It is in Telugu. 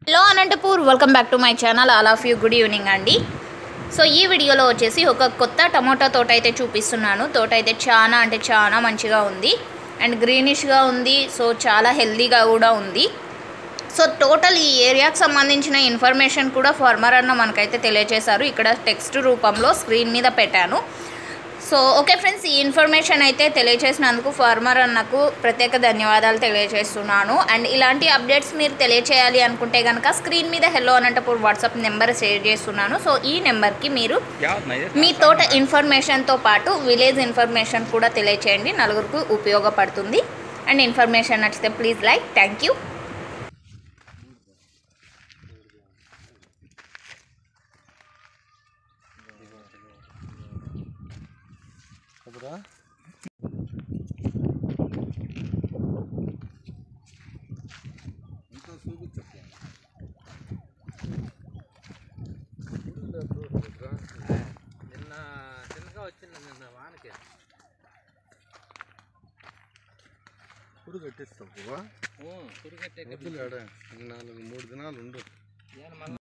hello Anantapur welcome back to my channel all of you good evening అండి సో ఈ వీడియోలో వచ్చేసి ఒక కొత్త టమోటా తోట అయితే చూపిస్తున్నాను తోట అయితే చాలా అంటే చాలా మంచిగా ఉంది అండ్ గ్రీనిష్గా ఉంది సో చాలా హెల్దీగా కూడా ఉంది సో టోటల్ ఈ ఏరియాకి సంబంధించిన ఇన్ఫర్మేషన్ కూడా ఫార్మర్ అన్న మనకైతే తెలియజేశారు ఇక్కడ టెక్స్ట్ రూపంలో స్క్రీన్ మీద పెట్టాను సో ఓకే ఫ్రెండ్స్ ఈ ఇన్ఫర్మేషన్ అయితే తెలియజేసినందుకు ఫార్మర్ అన్నకు ప్రత్యేక ధన్యవాదాలు తెలియజేస్తున్నాను అండ్ ఇలాంటి అప్డేట్స్ మీరు తెలియచేయాలి అనుకుంటే కనుక స్క్రీన్ మీద hello Anantapur WhatsApp number share చేస్తున్నాను సో ఈ నెంబర్కి మీరు మీ తోట ఇన్ఫర్మేషన్తో పాటు విలేజ్ ఇన్ఫర్మేషన్ కూడా తెలియచేయండి నలుగురికి ఉపయోగపడుతుంది అండ్ ఇన్ఫర్మేషన్ నచ్చితే ప్లీజ్ లైక్ థ్యాంక్ యూ కదరా ఇంకా చూపించట్లే నిన్న చిన్నగా వచ్చింది నిన్న వానకి పురుగు కట్టిస్తావు పురుగట్టే వద్దులేడా నాలుగు మూడు దినాలు ఉండు మళ్ళీ